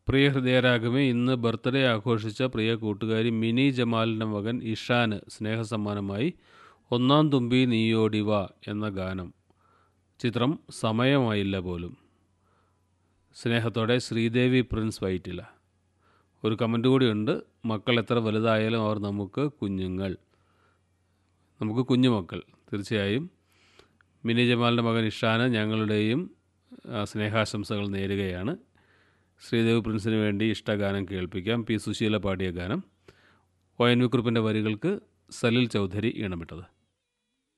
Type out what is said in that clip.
പ്രിയ ഹൃദയരാഗമേ ഇന്ന് ബർത്ത്ഡേ ആഘോഷിച്ച പ്രിയ കൂട്ടുകാരി മിനി ജമാലിൻ്റെ മകൻ ഇഷാന് സ്നേഹസമ്മാനമായി ഒന്നാം തുമ്പി നീയോടിവ എന്ന ഗാനം ചിത്രം സമയമായില്ല പോലും സ്നേഹത്തോടെ ശ്രീദേവി പ്രിൻസ് വൈറ്റില ഒരു കമൻറ്റ് കൂടിയുണ്ട് മക്കൾ എത്ര വലുതായാലും അവർ നമുക്ക് കുഞ്ഞുങ്ങൾ നമുക്ക് കുഞ്ഞുമക്കൾ തീർച്ചയായും മിനി ജമാലിൻ്റെ മകൻ ഇഷാന് ഞങ്ങളുടെയും ആ, സ്നേഹാശംസകൾ നേരുകയാണ് ശ്രീദേവ് പ്രിൻസിന് വേണ്ടി ഇഷ്ടഗാനം കേൾപ്പിക്കാം പി സുശീല പാടിയ ഗാനം ഒ എൻ വി കുറിപ്പിൻ്റെ വരികൾക്ക് സലിൽ ചൗധരി ഈണമിട്ടത്